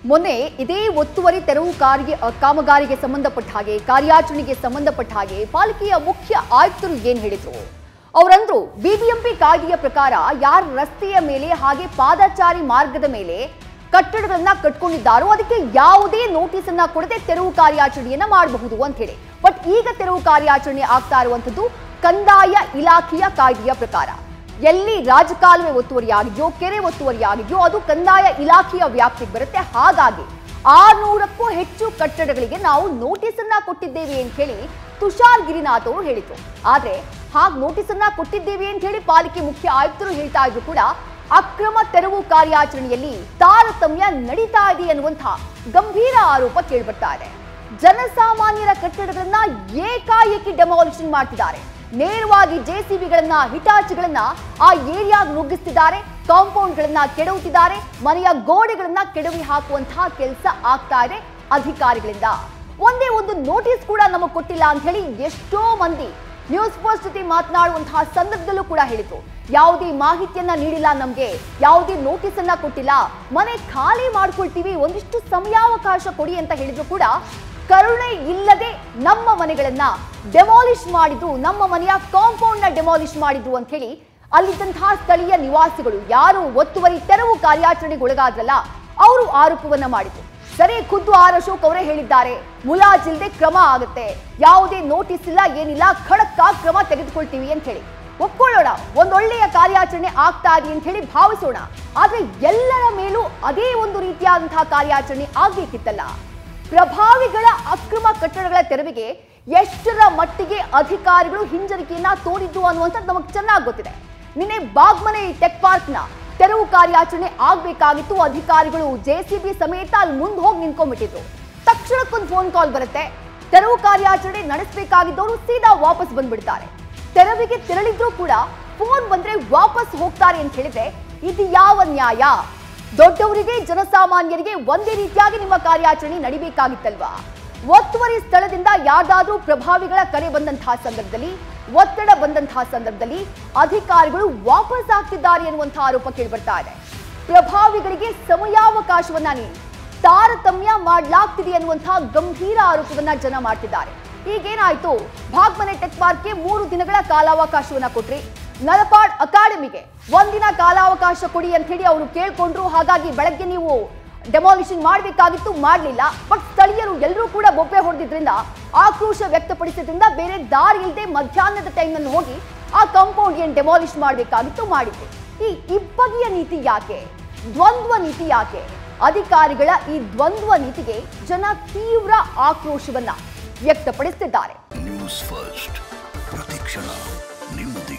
ಮೊನ್ನೆ ಇದೇ ಒತ್ತುವರಿ ತೆರವು ಕಾರ್ಯ ಕಾಮಗಾರಿಗೆ ಸಂಬಂಧಪಟ್ಟ ಹಾಗೆ ಕಾರ್ಯಾಚರಣೆಗೆ ಸಂಬಂಧಪಟ್ಟ ಹಾಗೆ ಪಾಲಿಕೆಯ ಮುಖ್ಯ ಆಯುಕ್ತರು ಏನ್ ಹೇಳಿದ್ರು ಅವರಂದ್ರು ಬಿಬಿಎಂಪಿ ಕಾಯ್ದೆಯ ಪ್ರಕಾರ ಯಾರು ರಸ್ತೆಯ ಮೇಲೆ ಹಾಗೆ ಪಾದಚಾರಿ ಮಾರ್ಗದ ಮೇಲೆ ಕಟ್ಟಡಗಳನ್ನ ಕಟ್ಕೊಂಡಿದ್ದಾರೋ ಅದಕ್ಕೆ ಯಾವುದೇ ನೋಟಿಸ್ ಅನ್ನ ಕೊಡದೆ ತೆರವು ಕಾರ್ಯಾಚರಣೆಯನ್ನ ಮಾಡಬಹುದು ಅಂತ ಹೇಳಿ ಬಟ್ ಈಗ ತೆರವು ಕಾರ್ಯಾಚರಣೆ ಆಗ್ತಾ ಇರುವಂತದ್ದು ಕಂದಾಯ ಇಲಾಖೆಯ ಕಾಯ್ದೆಯ ಪ್ರಕಾರ ಎಲ್ಲಿ ರಾಜಕಾಲುವೆ ಒತ್ತುವರಿಯಾಗಿದೆಯೋ ಕೆರೆ ಒತ್ತುವರಿಯಾಗಿದೆಯೋ ಅದು ಕಂದಾಯ ಇಲಾಖೆಯ ವ್ಯಾಪ್ತಿಗೆ ಬರುತ್ತೆ ಹಾಗಾಗಿ ಆರ್ನೂರಕ್ಕೂ ಹೆಚ್ಚು ಕಟ್ಟಡಗಳಿಗೆ ನಾವು ನೋಟಿಸ್ ಅನ್ನ ಕೊಟ್ಟಿದ್ದೇವೆ ಅಂತ ಹೇಳಿ ತುಷಾರ್ ಗಿರಿನಾಥ್ ಅವರು ಹೇಳಿದ್ರು ಆದ್ರೆ ಹಾಗೆ ನೋಟಿಸ್ ಅನ್ನ ಕೊಟ್ಟಿದ್ದೇವೆ ಅಂತ ಹೇಳಿ ಪಾಲಿಕೆ ಮುಖ್ಯ ಆಯುಕ್ತರು ಹೇಳ್ತಾ ಇದ್ರು ಕೂಡ ಅಕ್ರಮ ತೆರವು ಕಾರ್ಯಾಚರಣೆಯಲ್ಲಿ ತಾರತಮ್ಯ ನಡೀತಾ ಇದೆ ಅನ್ನುವಂತಹ ಗಂಭೀರ ಆರೋಪ ಕೇಳ್ಬರ್ತಾ ಇದೆ ಜನಸಾಮಾನ್ಯರ ಕಟ್ಟಡಗಳನ್ನ ಏಕಾಏಕಿ ಡೆಮಾಲಿಷನ್ ಮಾಡ್ತಿದ್ದಾರೆ ನೇರವಾಗಿ ಜೆಸಿಬಿಗಳನ್ನ ಹಿಟಾಚಿಗಳನ್ನ ಆ ಏರಿಯಾಗ ನುಗ್ಗಿಸ್ತಿದ್ದಾರೆ ಕಾಂಪೌಂಡ್ ಗಳನ್ನ ಕೆಡವುತ್ತಿದ್ದಾರೆ ಮನೆಯ ಗೋಡೆಗಳನ್ನ ಕೆಡವಿ ಹಾಕುವಂತಹ ಕೆಲಸ ಆಗ್ತಾ ಇದೆ ಅಧಿಕಾರಿಗಳಿಂದ ಒಂದೇ ಒಂದು ನೋಟಿಸ್ ಕೂಡ ನಮಗೆ ಕೊಟ್ಟಿಲ್ಲ ಅಂತ ಹೇಳಿ ಎಷ್ಟೋ ಮಂದಿ ನ್ಯೂಸ್ ಫಸ್ಟ್ ಜೊತೆ ಮಾತನಾಡುವಂತಹ ಸಂದರ್ಭದಲ್ಲೂ ಕೂಡ ಹೇಳಿದ್ರು ಯಾವುದೇ ಮಾಹಿತಿಯನ್ನ ನೀಡಿಲ್ಲ ನಮ್ಗೆ ಯಾವುದೇ ನೋಟಿಸ್ ಅನ್ನ ಕೊಟ್ಟಿಲ್ಲ ಮನೆ ಖಾಲಿ ಮಾಡ್ಕೊಳ್ತೀವಿ ಒಂದಿಷ್ಟು ಸಮಯಾವಕಾಶ ಕೊಡಿ ಅಂತ ಹೇಳಿದ್ರು ಕೂಡ ಕರುಣೆ ಇಲ್ಲದೆ ನಮ್ಮ ಮನೆಗಳನ್ನ ಡೆಮಾಲಿಷ್ ಮಾಡಿದ್ರು ನಮ್ಮ ಮನೆಯ ಕಾಂಪೌಂಡ್ ನ ಡೆಮಾಲಿಷ್ ಮಾಡಿದ್ರು ಅಂತ ಹೇಳಿ ಅಲ್ಲಿದ್ದಂತಹ ಸ್ಥಳೀಯ ನಿವಾಸಿಗಳು ಯಾರು ಒತ್ತುವರಿ ತೆರವು ಕಾರ್ಯಾಚರಣೆಗೆ ಒಳಗಾದ್ರಲ್ಲ ಅವರು ಆರೋಪವನ್ನ ಮಾಡಿದ್ರು ಸರಿ ಖುದ್ದು ಆರ್ ಅಶೋಕ್ ಅವರೇ ಹೇಳಿದ್ದಾರೆ ಮುಲಾಜಿಲ್ದೆ ಕ್ರಮ ಆಗುತ್ತೆ ಯಾವುದೇ ನೋಟಿಸ್ ಇಲ್ಲ ಏನಿಲ್ಲ ಖಡಕ್ ಕ್ರಮ ತೆಗೆದುಕೊಳ್ತೀವಿ ಅಂತ ಹೇಳಿ ಒಪ್ಕೊಳ್ಳೋಣ ಒಂದೊಳ್ಳೆಯ ಕಾರ್ಯಾಚರಣೆ ಆಗ್ತಾ ಇದೆ ಅಂತ ಹೇಳಿ ಭಾವಿಸೋಣ ಆದ್ರೆ ಎಲ್ಲರ ಮೇಲೂ ಅದೇ ಒಂದು ರೀತಿಯಾದಂತಹ ಕಾರ್ಯಾಚರಣೆ ಆಗ್ಬೇಕಿತ್ತಲ್ಲ ಪ್ರಭಾವಿಗಳ ಅಕ್ರಮ ಕಟ್ಟಡಗಳ ತೆರವಿಗೆ ಎಷ್ಟರ ಮಟ್ಟಿಗೆ ಅಧಿಕಾರಿಗಳು ಹಿಂಜರಿಕೆಯನ್ನ ತೋರಿದ್ದು ಅನ್ನುವಂಥದ್ದು ನಮಗೆ ಚೆನ್ನಾಗಿ ಗೊತ್ತಿದೆ ನಿನ್ನೆ ಬಾಗ್ಮನೆ ಟೆಕ್ ಪಾರ್ಕ್ನ ತೆರವು ಕಾರ್ಯಾಚರಣೆ ಆಗ್ಬೇಕಾಗಿತ್ತು ಅಧಿಕಾರಿಗಳು ಜೆಸಿಬಿ ಸಮೇತ ಅಲ್ಲಿ ಮುಂದೆ ಹೋಗಿ ನಿಂತ್ಕೊಂಡ್ಬಿಟ್ಟಿದ್ರು ತಕ್ಷಣಕ್ಕೊಂದು ಫೋನ್ ಕಾಲ್ ಬರುತ್ತೆ ತೆರವು ಕಾರ್ಯಾಚರಣೆ ನಡೆಸಬೇಕಾಗಿದ್ದವರು ಸೀದಾ ವಾಪಸ್ ಬಂದ್ಬಿಡ್ತಾರೆ ತೆರವಿಗೆ ತೆರಳಿದ್ರು ಕೂಡ ಫೋನ್ ಬಂದ್ರೆ ವಾಪಸ್ ಹೋಗ್ತಾರೆ ಅಂತ ಹೇಳಿದ್ರೆ ಇದು ಯಾವ ನ್ಯಾಯ ದೊಡ್ಡವರಿಗೆ ಜನಸಾಮಾನ್ಯರಿಗೆ ಒಂದೇ ರೀತಿಯಾಗಿ ನಿಮ್ಮ ಕಾರ್ಯಾಚರಣೆ ನಡಿಬೇಕಾಗಿತ್ತಲ್ವಾ ಒತ್ತುವರಿ ಸ್ಥಳದಿಂದ ಯಾವ್ದಾದ್ರೂ ಪ್ರಭಾವಿಗಳ ಕರೆ ಬಂದಂತಹ ಸಂದರ್ಭದಲ್ಲಿ ಒತ್ತಡ ಬಂದಂತಹ ಸಂದರ್ಭದಲ್ಲಿ ಅಧಿಕಾರಿಗಳು ವಾಪಸ್ ಆಗ್ತಿದ್ದಾರೆ ಎನ್ನುವಂತಹ ಆರೋಪ ಕೇಳಿಬರ್ತಾ ಇದೆ ಪ್ರಭಾವಿಗಳಿಗೆ ಸಮಯಾವಕಾಶವನ್ನ ನೀಡಿ ತಾರತಮ್ಯ ಮಾಡಲಾಗ್ತಿದೆ ಅನ್ನುವಂತಹ ಗಂಭೀರ ಆರೋಪವನ್ನ ಜನ ಮಾಡ್ತಿದ್ದಾರೆ ಈಗೇನಾಯ್ತು ಭಾಗ್ಮನೆ ಟೆಕ್ ಪಾರ್ಕ್ಗೆ ಮೂರು ದಿನಗಳ ಕಾಲಾವಕಾಶವನ್ನ ಕೊಟ್ರಿ ನಲಪಾಡ್ ಅಕಾಡೆಮಿಗೆ ಒಂದಿನ ಕಾಲಾವಕಾಶ ಕೊಡಿ ಅಂತ ಹೇಳಿ ಅವರು ಕೇಳ್ಕೊಂಡ್ರು ಹಾಗಾಗಿ ಬೆಳಗ್ಗೆ ನೀವು ಡೆಮಾಲಿಷನ್ ಮಾಡಬೇಕಾಗಿತ್ತು ಮಾಡಲಿಲ್ಲ ಬಟ್ ಸ್ಥಳೀಯರು ಎಲ್ಲರೂ ಕೂಡ ಬೊಬ್ಬೆ ಹೊಡೆದಿದ್ರಿಂದ ಆಕ್ರೋಶ ವ್ಯಕ್ತಪಡಿಸಿದ್ರಿಂದ ಬೇರೆ ದಾರಿ ಇಲ್ಲದೆ ಮಧ್ಯಾಹ್ನದ ಟೈಮ್ನಲ್ಲಿ ಹೋಗಿ ಆ ಕಾಂಪೌಂಡ್ ಏನು ಡೆಮಾಲಿಷ್ ಮಾಡಬೇಕಾಗಿತ್ತು ಮಾಡಿದ್ವಿ ಈ ಇಬ್ಬಗೆಯ ನೀತಿ ಯಾಕೆ ದ್ವಂದ್ವ ನೀತಿ ಯಾಕೆ ಅಧಿಕಾರಿಗಳ ಈ ದ್ವಂದ್ವ ನೀತಿಗೆ ಜನ ತೀವ್ರ ಆಕ್ರೋಶವನ್ನ ವ್ಯಕ್ತಪಡಿಸುತ್ತಿದ್ದಾರೆ ನ್ಯೂಸ್ ಫಸ್ಟ್ ಪ್ರತಿಕ್ಷಣ ನಿಮ್ಮದೇ